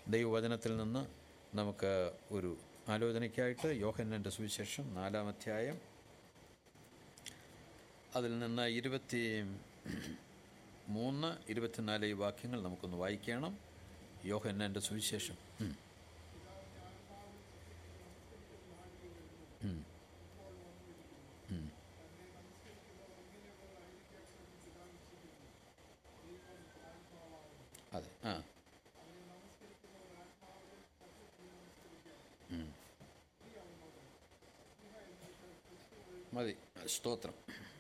ദൈവവചനത്തിൽ നിന്ന് നമുക്ക് ഒരു ആലോചനയ്ക്കായിട്ട് യോഹന്നൻ്റെ സുവിശേഷം നാലാം അധ്യായം അതിൽ നിന്ന് ഇരുപത്തി മൂന്ന് ഇരുപത്തിനാല് ഈ വാക്യങ്ങൾ നമുക്കൊന്ന് വായിക്കണം യോഹന്നൻ്റെ സുവിശേഷം ഉം. ഉം. ഉം. അതെ ആ ഉം. മതി സ്തോത്രം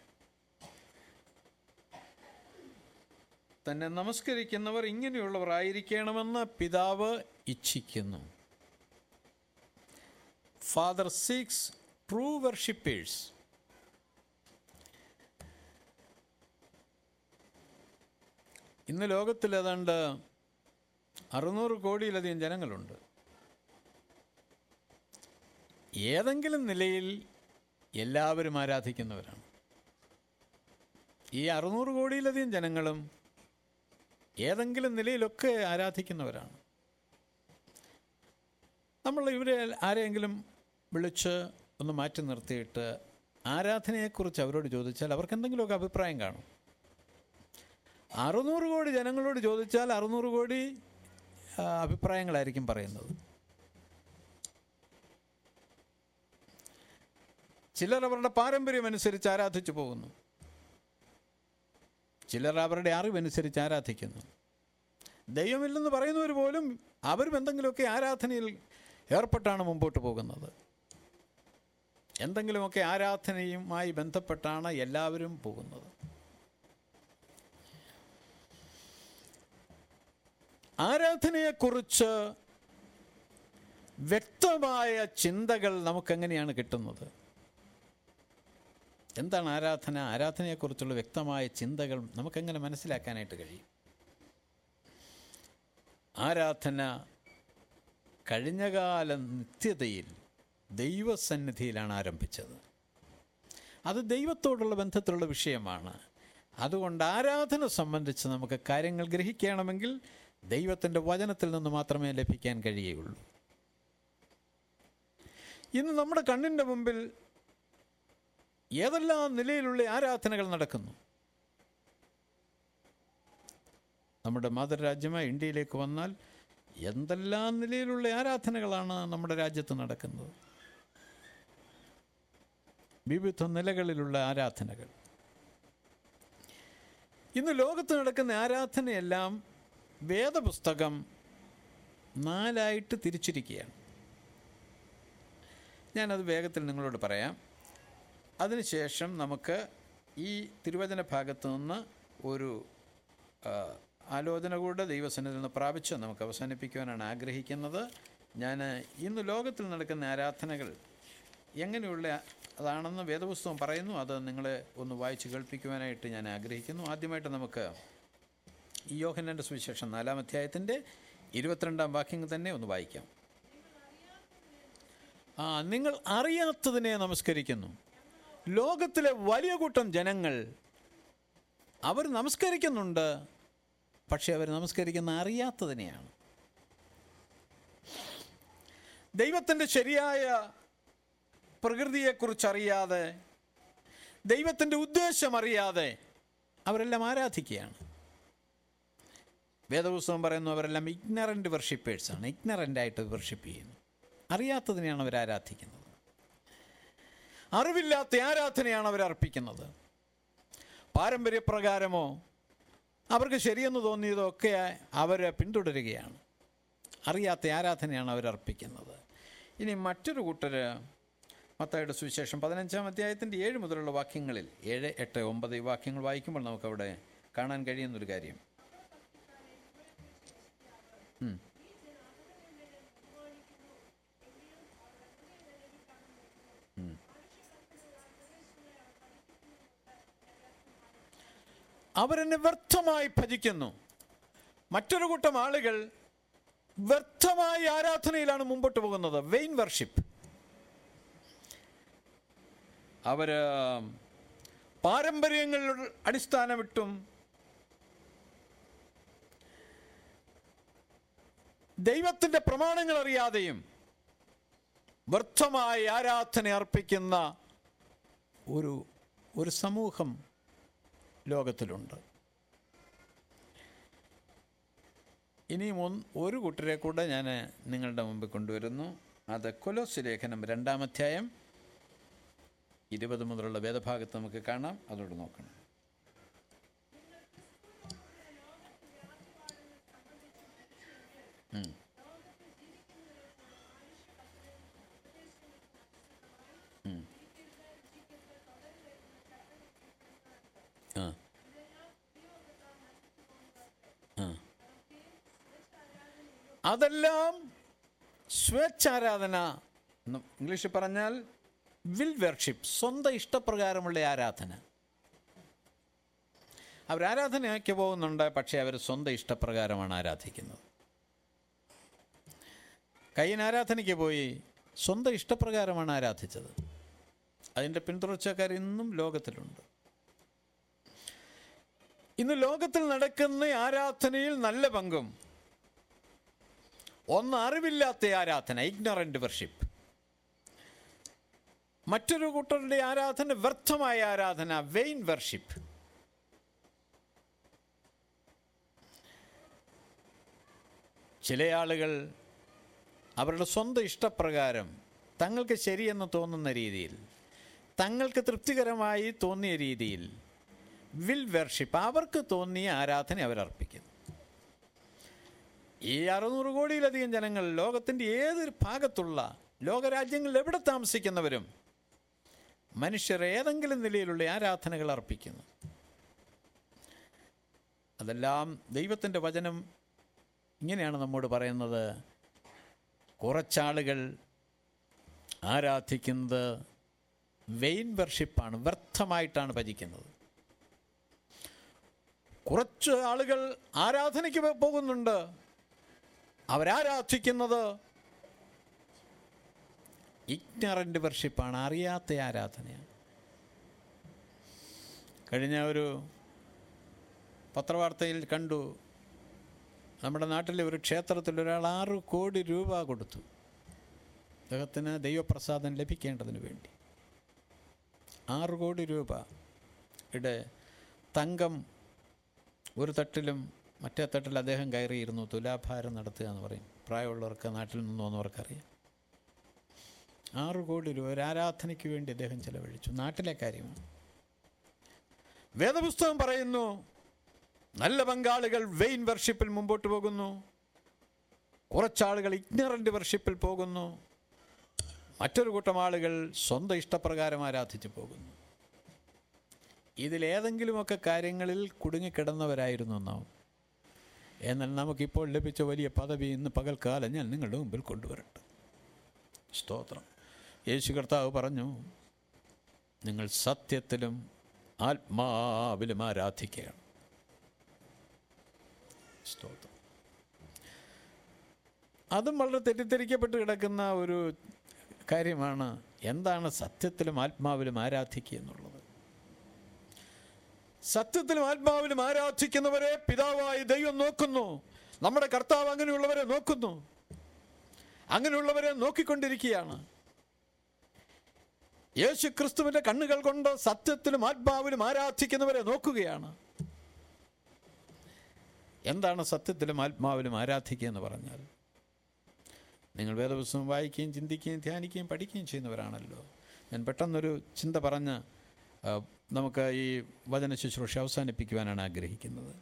തന്നെ നമസ്കരിക്കുന്നവർ ഇങ്ങനെയുള്ളവർ ആയിരിക്കണമെന്ന് പിതാവ് ഇച്ഛിക്കുന്നു ഫാദർ സിക്സ് ട്രൂ വർഷിപ്പേഴ്സ് ഇന്ന് ലോകത്തിൽ ഏതാണ്ട് അറുന്നൂറ് കോടിയിലധികം ജനങ്ങളുണ്ട് ഏതെങ്കിലും നിലയിൽ എല്ലാവരും ആരാധിക്കുന്നവരാണ് ഈ അറുന്നൂറ് കോടിയിലധികം ജനങ്ങളും ഏതെങ്കിലും നിലയിലൊക്കെ ആരാധിക്കുന്നവരാണ് നമ്മൾ ഇവരെ ആരെങ്കിലും വിളിച്ച് ഒന്ന് മാറ്റി നിർത്തിയിട്ട് ആരാധനയെക്കുറിച്ച് അവരോട് ചോദിച്ചാൽ അവർക്ക് എന്തെങ്കിലുമൊക്കെ അഭിപ്രായം കാണും അറുന്നൂറ് കോടി ജനങ്ങളോട് ചോദിച്ചാൽ അറുന്നൂറ് കോടി ആ, അഭിപ്രായങ്ങളായിരിക്കും പറയുന്നത് ചിലർ അവരുടെ പാരമ്പര്യം അനുസരിച്ച് ആരാധിച്ചു പോകുന്നു ചിലർ അവരുടെ അറിവനുസരിച്ച് ആരാധിക്കുന്നു ദൈവമില്ലെന്ന് പറയുന്നവർ പോലും അവരും എന്തെങ്കിലുമൊക്കെ ആരാധനയിൽ ഏർപ്പെട്ടാണ് മുമ്പോട്ട് പോകുന്നത് എന്തെങ്കിലുമൊക്കെ ആരാധനയുമായി ബന്ധപ്പെട്ടാണ് എല്ലാവരും പോകുന്നത് ആരാധനയെക്കുറിച്ച് വ്യക്തമായ ചിന്തകൾ നമുക്കെങ്ങനെയാണ് കിട്ടുന്നത് എന്താണ് ആരാധന ആരാധനയെക്കുറിച്ചുള്ള വ്യക്തമായ ചിന്തകൾ നമുക്കെങ്ങനെ മനസ്സിലാക്കാനായിട്ട് കഴിയും ആരാധന കഴിഞ്ഞകാല നിത്യതയിൽ ദൈവസന്നിധിയിലാണ് ആരംഭിച്ചത് അത് ദൈവത്തോടുള്ള ബന്ധത്തിലുള്ള വിഷയമാണ് അതുകൊണ്ട് ആരാധന സംബന്ധിച്ച് നമുക്ക് കാര്യങ്ങൾ ഗ്രഹിക്കണമെങ്കിൽ ദൈവത്തിൻ്റെ വചനത്തിൽ നിന്ന് മാത്രമേ ലഭിക്കാൻ കഴിയുകയുള്ളൂ ഇന്ന് നമ്മുടെ കണ്ണിൻ്റെ മുമ്പിൽ ഏതെല്ലാം നിലയിലുള്ള ആരാധനകൾ നടക്കുന്നു നമ്മുടെ മാതൃരാജ്യമായ ഇന്ത്യയിലേക്ക് വന്നാൽ എന്തെല്ലാം നിലയിലുള്ള ആരാധനകളാണ് നമ്മുടെ രാജ്യത്ത് നടക്കുന്നത് വിവിധ നിലകളിലുള്ള ആരാധനകൾ ഇന്ന് ലോകത്ത് നടക്കുന്ന ആരാധനയെല്ലാം വേദപുസ്തകം നാലായിട്ട് തിരിച്ചിരിക്കുകയാണ് ഞാനത് വേഗത്തിൽ നിങ്ങളോട് പറയാം അതിനുശേഷം നമുക്ക് ഈ തിരുവചന ഭാഗത്തു നിന്ന് ഒരു ആ, ആലോചന കൂടെ ദൈവസന്നിധിയിൽ നിന്ന് പ്രാപിച്ച് നമുക്ക് അവസാനിപ്പിക്കുവാനാണ് ആഗ്രഹിക്കുന്നത് ഞാൻ ഇന്ന് ലോകത്തിൽ നടക്കുന്ന ആരാധനകൾ എങ്ങനെയുള്ള അതാണെന്ന് വേദപുസ്തകം പറയുന്നു അത് നിങ്ങളെ ഒന്ന് വായിച്ച് കേൾപ്പിക്കുവാനായിട്ട് ഞാൻ ആഗ്രഹിക്കുന്നു ആദ്യമായിട്ട് നമുക്ക് ഈ യോഹന്നൻ്റെ സുവിശേഷം നാലാം അധ്യായത്തിൻ്റെ ഇരുപത്തിരണ്ടാം വാക്യങ്ങൾ തന്നെ ഒന്ന് വായിക്കാം ആ നിങ്ങൾ അറിയാത്തതിനെ നമസ്കരിക്കുന്നു ലോകത്തിലെ വലിയ കൂട്ടം ജനങ്ങൾ അവർ നമസ്കരിക്കുന്നുണ്ട് പക്ഷെ അവർ നമസ്കരിക്കുന്ന അറിയാത്തതിനെയാണ് ദൈവത്തിൻ്റെ ശരിയായ പ്രകൃതിയെക്കുറിച്ച് അറിയാതെ ദൈവത്തിൻ്റെ ഉദ്ദേശം അറിയാതെ അവരെല്ലാം ആരാധിക്കുകയാണ് വേദപുസ്തകം പറയുന്നു അവരെല്ലാം ഇഗ്നറൻ്റ് വർഷിപ്പേഴ്സാണ് ഇഗ്നറൻ്റ് ആയിട്ട് വർഷിപ്പ് ചെയ്യുന്നു അറിയാത്തതിനെയാണ് അവർ ആരാധിക്കുന്നത് അറിവില്ലാത്ത ആരാധനയാണ് അവർ അർപ്പിക്കുന്നത് പാരമ്പര്യപ്രകാരമോ അവർക്ക് ശരിയെന്ന് തോന്നിയതോ ഒക്കെ അവർ പിന്തുടരുകയാണ് അറിയാത്ത ആരാധനയാണ് അവർ അർപ്പിക്കുന്നത് ഇനി മറ്റൊരു കൂട്ടർ മത്തായുടെ സുവിശേഷം പതിനഞ്ചാം അധ്യായത്തിൻ്റെ ഏഴ് മുതലുള്ള വാക്യങ്ങളിൽ ഏഴ് എട്ട് ഒമ്പത് ഈ വാക്യങ്ങൾ വായിക്കുമ്പോൾ നമുക്കവിടെ കാണാൻ കഴിയുന്നൊരു കാര്യം ഉം. ഉം. അവരെന്നെ വ്യർത്ഥമായി ഭജിക്കുന്നു മറ്റൊരു കൂട്ടം ആളുകൾ വ്യർത്ഥമായ ആരാധനയിലാണ് മുമ്പോട്ട് പോകുന്നത് വെയിൻ വർഷിപ്പ് അവര് പാരമ്പര്യങ്ങളുടെ അടിസ്ഥാനമിട്ടും ദൈവത്തിൻ്റെ പ്രമാണങ്ങൾ അറിയാതെയും വ്യർത്ഥമായി ആരാധന അർപ്പിക്കുന്ന ഒരു ഒരു സമൂഹം ലോകത്തിലുണ്ട് ഇനിയും ഒന്ന് ഒരു കൂട്ടരെ കൂടെ ഞാൻ നിങ്ങളുടെ മുമ്പിൽ കൊണ്ടുവരുന്നു അത് കൊലോസ് ലേഖനം രണ്ടാമധ്യായം ഇരുപത് മുതലുള്ള വേദഭാഗത്ത് നമുക്ക് കാണാം അതോട് നോക്കണം ഉം. ഉം. ആ ആ അതെല്ലാം സ്വേച്ഛാരാധന എന്ന് ഇംഗ്ലീഷിൽ പറഞ്ഞാൽ വിൽ വർഷിപ്പ് സ്വന്തം ഇഷ്ടപ്രകാരമുള്ള ആരാധന അവർ ആരാധനയ്ക്ക് പോകുന്നുണ്ട് പക്ഷേ അവർ സ്വന്തം ഇഷ്ടപ്രകാരമാണ് ആരാധിക്കുന്നത് കയ്യൻ ആരാധനയ്ക്ക് പോയി സ്വന്തം ഇഷ്ടപ്രകാരമാണ് ആരാധിച്ചത് അതിൻ്റെ പിന്തുടർച്ചക്കാർ ഇന്നും ലോകത്തിലുണ്ട് ഇന്ന് ലോകത്തിൽ നടക്കുന്ന ആരാധനയിൽ നല്ല പങ്കും ഒന്ന് അറിവില്ലാത്ത ആരാധന ഇഗ്നറൻ്റ് വർഷിപ്പ് മറ്റൊരു കൂട്ടരുടെ ആരാധന വ്യർത്ഥമായ ആരാധന വെയിൻ വർഷിപ്പ് ചില ആളുകൾ അവരുടെ സ്വന്തം ഇഷ്ടപ്രകാരം തങ്ങൾക്ക് ശരിയെന്ന് തോന്നുന്ന രീതിയിൽ തങ്ങൾക്ക് തൃപ്തികരമായി തോന്നിയ രീതിയിൽ വിൽ വർഷിപ്പ് അവർക്ക് തോന്നിയ ആരാധന അവരർപ്പിക്കുന്നു ഈ അറുന്നൂറ് കോടിയിലധികം ജനങ്ങൾ ലോകത്തിൻ്റെ ഏതൊരു ഭാഗത്തുള്ള ലോകരാജ്യങ്ങളിൽ എവിടെ താമസിക്കുന്നവരും മനുഷ്യർ ഏതെങ്കിലും നിലയിലുള്ള ആരാധനകൾ അർപ്പിക്കുന്നു അതെല്ലാം ദൈവത്തിൻ്റെ വചനം ഇങ്ങനെയാണ് നമ്മോട് പറയുന്നത് കുറച്ചാളുകൾ ആരാധിക്കുന്നത് വെയിൻ വർഷിപ്പാണ് വ്യർത്ഥമായിട്ടാണ് ഭജിക്കുന്നത് കുറച്ച് ആളുകൾ ആരാധനയ്ക്ക് പോകുന്നുണ്ട് അവരാരാധിക്കുന്നത് ഇഗ്നറൻ്റ് വർഷിപ്പാണ് അറിയാത്ത ആരാധനയാണ് കഴിഞ്ഞ ഒരു പത്രവാർത്തയിൽ കണ്ടു നമ്മുടെ നാട്ടിലെ ഒരു ക്ഷേത്രത്തിൽ ഒരാൾ ആറ് കോടി രൂപ കൊടുത്തു അദ്ദേഹത്തിന് ദൈവപ്രസാദം ലഭിക്കേണ്ടതിന് വേണ്ടി ആറ് കോടി രൂപ ഇടെ തങ്കം ഒരു തട്ടിലും മറ്റേ തട്ടിൽ അദ്ദേഹം കയറിയിരുന്നു തുലാഭാരം നടത്തുക എന്ന് പറയും പ്രായമുള്ളവർക്ക് നാട്ടിൽ നിന്ന് വന്നവർക്കറിയാം ആറ് കോടി രൂപ ഒരു ആരാധനയ്ക്ക് വേണ്ടി അദ്ദേഹം ചെലവഴിച്ചു നാട്ടിലെ കാര്യമാണ് വേദപുസ്തകം പറയുന്നു നല്ല പങ്കാളികൾ വെയിൻ വർഷിപ്പിൽ മുമ്പോട്ട് പോകുന്നു കുറച്ചാളുകൾ ഇഗ്നറൻ്റ് വർഷിപ്പിൽ പോകുന്നു മറ്റൊരു കൂട്ടം ആളുകൾ സ്വന്തം ഇഷ്ടപ്രകാരം ആരാധിച്ചു പോകുന്നു ഇതിലേതെങ്കിലുമൊക്കെ കാര്യങ്ങളിൽ കുടുങ്ങിക്കിടന്നവരായിരുന്നു നാം എന്നാൽ നമുക്കിപ്പോൾ ലഭിച്ച വലിയ പദവി ഇന്ന് പകൽക്കാലം ഞാൻ നിങ്ങളുടെ മുമ്പിൽ കൊണ്ടുവരട്ടെ സ്തോത്രം യേശു കർത്താവ് പറഞ്ഞു നിങ്ങൾ സത്യത്തിലും ആത്മാവിലും ആരാധിക്കുകയാണ് സ്തോത്രം അതും വളരെ തെറ്റിദ്ധരിക്കപ്പെട്ട് കിടക്കുന്ന ഒരു കാര്യമാണ് എന്താണ് സത്യത്തിലും ആത്മാവിലും ആരാധിക്കുക എന്നുള്ളത് സത്യത്തിലും ആത്മാവിലും ആരാധിക്കുന്നവരെ പിതാവായി ദൈവം നോക്കുന്നു നമ്മുടെ കർത്താവ് അങ്ങനെയുള്ളവരെ നോക്കുന്നു അങ്ങനെയുള്ളവരെ നോക്കിക്കൊണ്ടിരിക്കുകയാണ് യേശു ക്രിസ്തുവിൻ്റെ കണ്ണുകൾ കൊണ്ട് സത്യത്തിലും ആത്മാവിലും ആരാധിക്കുന്നവരെ നോക്കുകയാണ് എന്താണ് സത്യത്തിലും ആത്മാവിലും ആരാധിക്കുക എന്ന് പറഞ്ഞാൽ നിങ്ങൾ വേദപുസ്തകം വായിക്കുകയും ചിന്തിക്കുകയും ധ്യാനിക്കുകയും പഠിക്കുകയും ചെയ്യുന്നവരാണല്ലോ ഞാൻ പെട്ടെന്നൊരു ചിന്ത പറഞ്ഞ് ആ, നമുക്ക് ഈ വചന ശുശ്രൂഷ അവസാനിപ്പിക്കുവാനാണ് ആഗ്രഹിക്കുന്നത്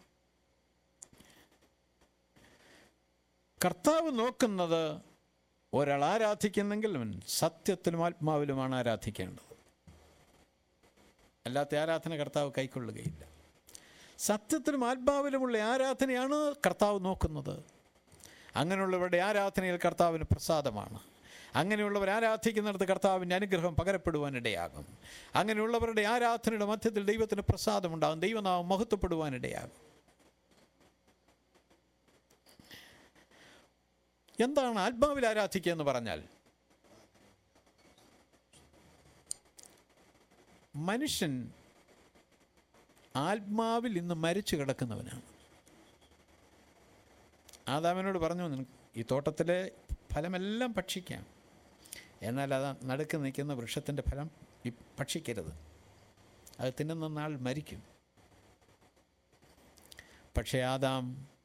കർത്താവ് നോക്കുന്നത് ഒരാൾ ആരാധിക്കുന്നെങ്കിൽ അവൻ സത്യത്തിലും ആത്മാവിലുമാണ് ആരാധിക്കേണ്ടത് അല്ലാത്ത ആരാധന കർത്താവ് കൈക്കൊള്ളുകയില്ല സത്യത്തിലും ആത്മാവിലുമുള്ള ആരാധനയാണ് കർത്താവ് നോക്കുന്നത് അങ്ങനെയുള്ളവരുടെ ആരാധനയിൽ കർത്താവിന് പ്രസാദമാണ് അങ്ങനെയുള്ളവർ ആരാധിക്കുന്നിടത്ത് കർത്താവിൻ്റെ അനുഗ്രഹം പകരപ്പെടുവാനിടയാകും അങ്ങനെയുള്ളവരുടെ ആരാധനയുടെ മധ്യത്തിൽ ദൈവത്തിന് പ്രസാദമുണ്ടാകും ദൈവനാമം മഹത്വപ്പെടുവാനിടയാകും എന്താണ് ആത്മാവിൽ ആരാധിക്കുക എന്ന് പറഞ്ഞാൽ മനുഷ്യൻ ആത്മാവിൽ ഇന്ന് മരിച്ചു കിടക്കുന്നവനാണ് ആദാമിനോട് പറഞ്ഞു നിനക്ക് ഈ തോട്ടത്തിലെ ഫലമെല്ലാം ഭക്ഷിക്കാം എന്നാൽ അത് നടുക്ക് നിൽക്കുന്ന വൃക്ഷത്തിൻ്റെ ഫലം ഈ ഭക്ഷിക്കരുത് അത് തിന്നുന്ന നാൾ മരിക്കും പക്ഷേ ആദാം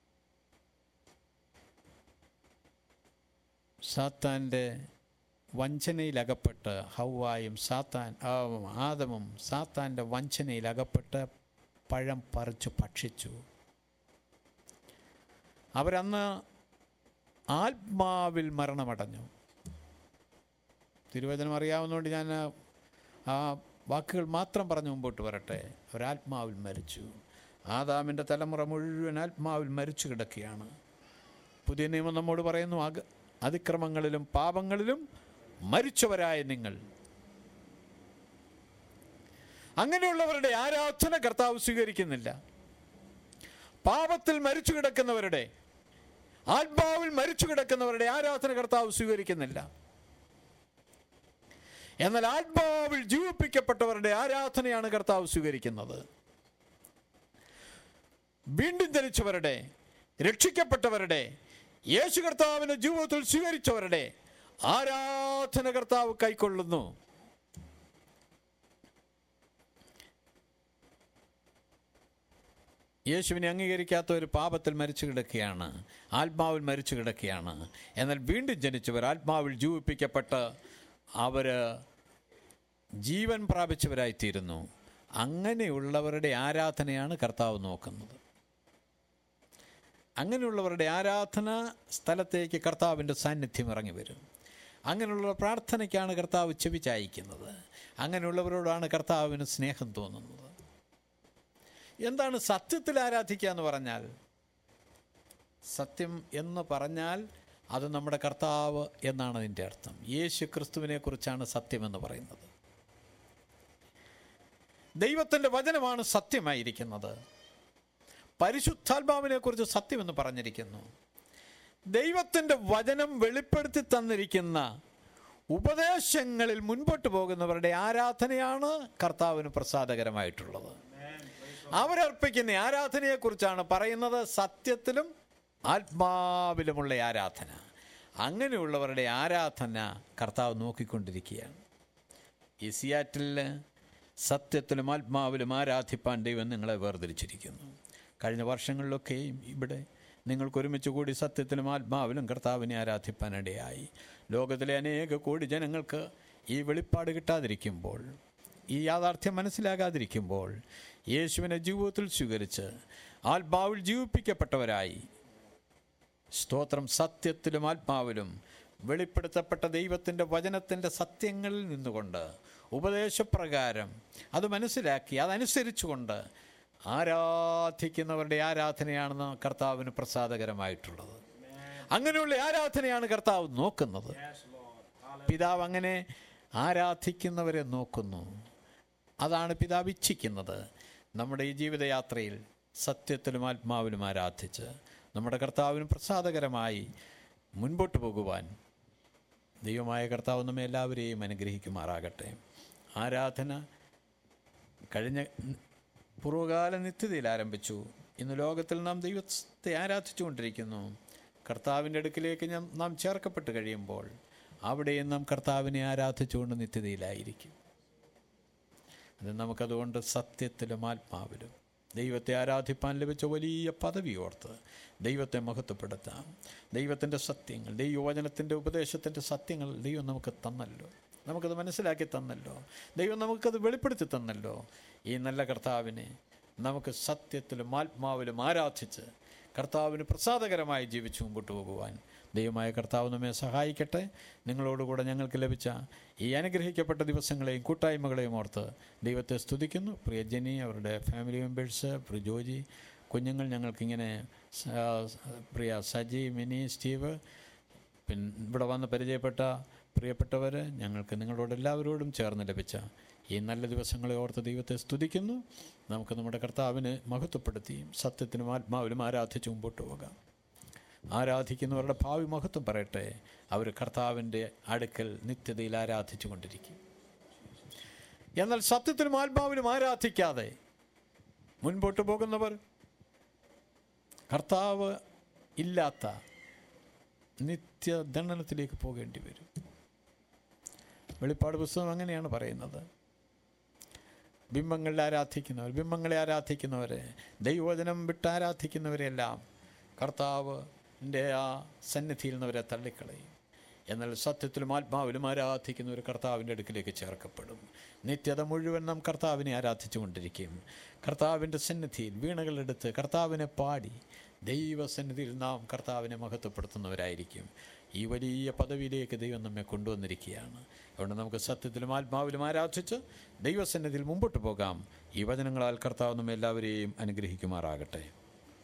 സാത്താൻ്റെ വഞ്ചനയിലകപ്പെട്ട് ഹൗവായും സാത്താൻ ആ, ആദമും സാത്താൻ്റെ വഞ്ചനയിലകപ്പെട്ട് പഴം പറിച്ചു ഭക്ഷിച്ചു അവരന്ന് ആത്മാവിൽ മരണമടഞ്ഞു തിരുവചനം അറിയാവുന്നതുകൊണ്ട് ഞാൻ ആ- ആ വാക്കുകൾ മാത്രം പറഞ്ഞ് മുമ്പോട്ട് വരട്ടെ ഒരാത്മാവിൽ മരിച്ചു ആദാമിൻ്റെ തലമുറ മുഴുവൻ ആത്മാവിൽ മരിച്ചു കിടക്കുകയാണ് പുതിയ നിയമം നമ്മോട് പറയുന്നു അക അതിക്രമങ്ങളിലും പാപങ്ങളിലും മരിച്ചവരായ നിങ്ങൾ അങ്ങനെയുള്ളവരുടെ ആരാധന കർത്താവ് സ്വീകരിക്കുന്നില്ല പാപത്തിൽ മരിച്ചു കിടക്കുന്നവരുടെ ആത്മാവിൽ മരിച്ചു കിടക്കുന്നവരുടെ ആരാധന കർത്താവ് സ്വീകരിക്കുന്നില്ല എന്നാൽ ആത്മാവിൽ ജീവിപ്പിക്കപ്പെട്ടവരുടെ ആരാധനയാണ് കർത്താവ് സ്വീകരിക്കുന്നത് വീണ്ടും ജനിച്ചവരുടെ രക്ഷിക്കപ്പെട്ടവരുടെ യേശു കർത്താവിന്റെ ജീവിതത്തിൽ സ്വീകരിച്ചവരുടെ ആരാധന കർത്താവ് കൈക്കൊള്ളുന്നു യേശുവിനെ അംഗീകരിക്കാത്ത ഒരു പാപത്തിൽ മരിച്ചു കിടക്കുകയാണ് ആത്മാവിൽ മരിച്ചു കിടക്കുകയാണ് എന്നാൽ വീണ്ടും ജനിച്ചവർ ആത്മാവിൽ ജീവിപ്പിക്കപ്പെട്ട് അവർ ജീവൻ പ്രാപിച്ചവരായിത്തീരുന്നു അങ്ങനെയുള്ളവരുടെ ആരാധനയാണ് കർത്താവ് നോക്കുന്നത് അങ്ങനെയുള്ളവരുടെ ആരാധന സ്ഥലത്തേക്ക് കർത്താവിൻ്റെ സാന്നിധ്യം ഇറങ്ങി വരും അങ്ങനെയുള്ള പ്രാർത്ഥനയ്ക്കാണ് കർത്താവ് ചെവി ചായ്ക്കുന്നത് അങ്ങനെയുള്ളവരോടാണ് കർത്താവിന് സ്നേഹം തോന്നുന്നത് എന്താണ് സത്യത്തിൽ ആരാധിക്കുക എന്ന് പറഞ്ഞാൽ സത്യം എന്ന് പറഞ്ഞാൽ അത് നമ്മുടെ കർത്താവ് എന്നാണ് അതിൻ്റെ അർത്ഥം യേശു ക്രിസ്തുവിനെ കുറിച്ചാണ് സത്യമെന്ന് പറയുന്നത് ദൈവത്തിൻ്റെ വചനമാണ് സത്യമായിരിക്കുന്നത് പരിശുദ്ധാത്മാവിനെ കുറിച്ച് സത്യമെന്ന് പറഞ്ഞിരിക്കുന്നു ദൈവത്തിൻ്റെ വചനം വെളിപ്പെടുത്തി തന്നിരിക്കുന്ന ഉപദേശങ്ങളിൽ മുൻപോട്ട് പോകുന്നവരുടെ ആരാധനയാണ് കർത്താവിന് പ്രസാദകരമായിട്ടുള്ളത് അവരർപ്പിക്കുന്ന ആരാധനയെക്കുറിച്ചാണ് പറയുന്നത് സത്യത്തിലും ആത്മാവിലുമുള്ള ആരാധന അങ്ങനെയുള്ളവരുടെ ആരാധന കർത്താവ് നോക്കിക്കൊണ്ടിരിക്കുകയാണ് ഈ സിയാറ്റിൽ സത്യത്തിലും ആത്മാവിലും ആരാധിപ്പാൻ ദൈവം നിങ്ങളെ വേർതിരിച്ചിരിക്കുന്നു കഴിഞ്ഞ വർഷങ്ങളിലൊക്കെയും ഇവിടെ നിങ്ങൾക്കൊരുമിച്ച് കൂടി സത്യത്തിലും ആത്മാവിലും കർത്താവിനെ ആരാധിപ്പാനിടയായി ലോകത്തിലെ അനേക കോടി ജനങ്ങൾക്ക് ഈ വെളിപ്പാട് കിട്ടാതിരിക്കുമ്പോൾ ഈ യാഥാർത്ഥ്യം മനസ്സിലാകാതിരിക്കുമ്പോൾ യേശുവിനെ ജീവിതത്തിൽ സ്വീകരിച്ച് ആത്മാവിൽ ജീവിപ്പിക്കപ്പെട്ടവരായി സ്തോത്രം സത്യത്തിലും ആത്മാവിലും വെളിപ്പെടുത്തപ്പെട്ട ദൈവത്തിൻ്റെ വചനത്തിൻ്റെ സത്യങ്ങളിൽ നിന്നുകൊണ്ട് ഉപദേശപ്രകാരം അത് മനസ്സിലാക്കി അതനുസരിച്ചുകൊണ്ട് ആരാധിക്കുന്നവരുടെ ആരാധനയാണെന്ന് കർത്താവിന് പ്രസാദകരമായിട്ടുള്ളത് അങ്ങനെയുള്ള ആരാധനയാണ് കർത്താവ് നോക്കുന്നത് പിതാവ് അങ്ങനെ ആരാധിക്കുന്നവരെ നോക്കുന്നു അതാണ് പിതാവ് ഇച്ഛിക്കുന്നത് നമ്മുടെ ഈ ജീവിതയാത്രയിൽ സത്യത്തിലും ആത്മാവിലും ആരാധിച്ച് നമ്മുടെ കർത്താവിന് പ്രസാദകരമായി മുൻപോട്ട് പോകുവാൻ ദൈവമായ കർത്താവ് നമ്മെ എല്ലാവരെയും അനുഗ്രഹിക്കുമാറാകട്ടെ ആരാധന കഴിഞ്ഞ പൂർവ്വകാല നിത്യതയിൽ ആരംഭിച്ചു ഇന്ന് ലോകത്തിൽ നാം ദൈവത്തെ ആരാധിച്ചുകൊണ്ടിരിക്കുന്നു കർത്താവിൻ്റെ അടുക്കിലേക്ക് ഞാൻ നാം ചേർക്കപ്പെട്ട് കഴിയുമ്പോൾ അവിടെയും നാം കർത്താവിനെ ആരാധിച്ചുകൊണ്ട് നിത്യതയിലായിരിക്കും അത് നമുക്കതുകൊണ്ട് സത്യത്തിലും ആത്മാവിലും ദൈവത്തെ ആരാധിപ്പാൻ ലഭിച്ച വലിയ പദവി ഓർത്ത് ദൈവത്തെ മഹത്വപ്പെടുത്താം ദൈവത്തിൻ്റെ സത്യങ്ങൾ ദൈവവചനത്തിൻ്റെ ഉപദേശത്തിൻ്റെ സത്യങ്ങൾ ദൈവം നമുക്ക് തന്നല്ലോ നമുക്കത് മനസ്സിലാക്കി തന്നല്ലോ ദൈവം നമുക്കത് വെളിപ്പെടുത്തി തന്നല്ലോ ഈ നല്ല കർത്താവിനെ നമുക്ക് സത്യത്തിലും ആത്മാവിലും ആരാധിച്ച് കർത്താവിന് പ്രസാദകരമായി ജീവിച്ച് മുമ്പോട്ട് പോകുവാൻ ദൈവമായ കർത്താവ് നമ്മെ സഹായിക്കട്ടെ നിങ്ങളോടുകൂടെ ഞങ്ങൾക്ക് ലഭിച്ച ഈ അനുഗ്രഹിക്കപ്പെട്ട ദിവസങ്ങളെയും കൂട്ടായ്മകളെയും ഓർത്ത് ദൈവത്തെ സ്തുതിക്കുന്നു പ്രിയ ജെനി അവരുടെ ഫാമിലി മെമ്പേഴ്സ് പ്രിയ ജോജി കുഞ്ഞുങ്ങൾ ഞങ്ങൾക്കിങ്ങനെ സ- പ്രിയ സജി മിനി സ്റ്റീവ് പിന്നെ ഇവിടെ വന്ന് പരിചയപ്പെട്ട പ്രിയപ്പെട്ടവർ ഞങ്ങൾക്ക് നിങ്ങളോട് എല്ലാവരോടും ചേർന്ന് ലഭിച്ച ഈ നല്ല ദിവസങ്ങളെ ഓർത്ത് ദൈവത്തെ സ്തുതിക്കുന്നു നമുക്ക് നമ്മുടെ കർത്താവിനെ മഹത്വപ്പെടുത്തിയും സത്യത്തിനും ആത്മാവിലും ആരാധിച്ച് മുമ്പോട്ട് പോകാം ആരാധിക്കുന്നവരുടെ ഭാവി മഹത്വം പറയട്ടെ അവർ കർത്താവിൻ്റെ അടുക്കൽ നിത്യതയിൽ ആരാധിച്ചു കൊണ്ടിരിക്കും എന്നാൽ സത്യത്തിലും ആത്മാവിലും ആരാധിക്കാതെ മുൻപോട്ട് പോകുന്നവർ കർത്താവ് ഇല്ലാത്ത നിത്യദണ്ഡനത്തിലേക്ക് പോകേണ്ടി വരും വെളിപ്പാട് പുസ്തകം അങ്ങനെയാണ് പറയുന്നത് ബിംബങ്ങളിൽ ആരാധിക്കുന്നവർ ബിംബങ്ങളെ ആരാധിക്കുന്നവരെ ദൈവവചനം വിട്ട് ആരാധിക്കുന്നവരെല്ലാം കർത്താവിൻ്റെ ആ സന്നിധിയിൽ നിന്നവരെ തള്ളിക്കളയും എന്നാൽ സത്യത്തിലും ആത്മാവിലും ആരാധിക്കുന്നവർ കർത്താവിൻ്റെ അടുക്കിലേക്ക് ചേർക്കപ്പെടും നിത്യത മുഴുവൻ നാം കർത്താവിനെ ആരാധിച്ചു കൊണ്ടിരിക്കും കർത്താവിൻ്റെ സന്നിധിയിൽ വീണകളെടുത്ത് കർത്താവിനെ പാടി ദൈവസന്നിധിയിൽ നാം കർത്താവിനെ മഹത്വപ്പെടുത്തുന്നവരായിരിക്കും ഈ വലിയ പദവിയിലേക്ക് ദൈവം നമ്മെ കൊണ്ടുവന്നിരിക്കുകയാണ് അതുകൊണ്ട് നമുക്ക് സത്യത്തിലും ആത്മാവിലും ആരാധിച്ച് ദൈവസന്നിധിയിൽ മുമ്പോട്ട് പോകാം ഈ വചനങ്ങളാൽ കർത്താവ് നമ്മെ എല്ലാവരെയും അനുഗ്രഹിക്കുമാറാകട്ടെ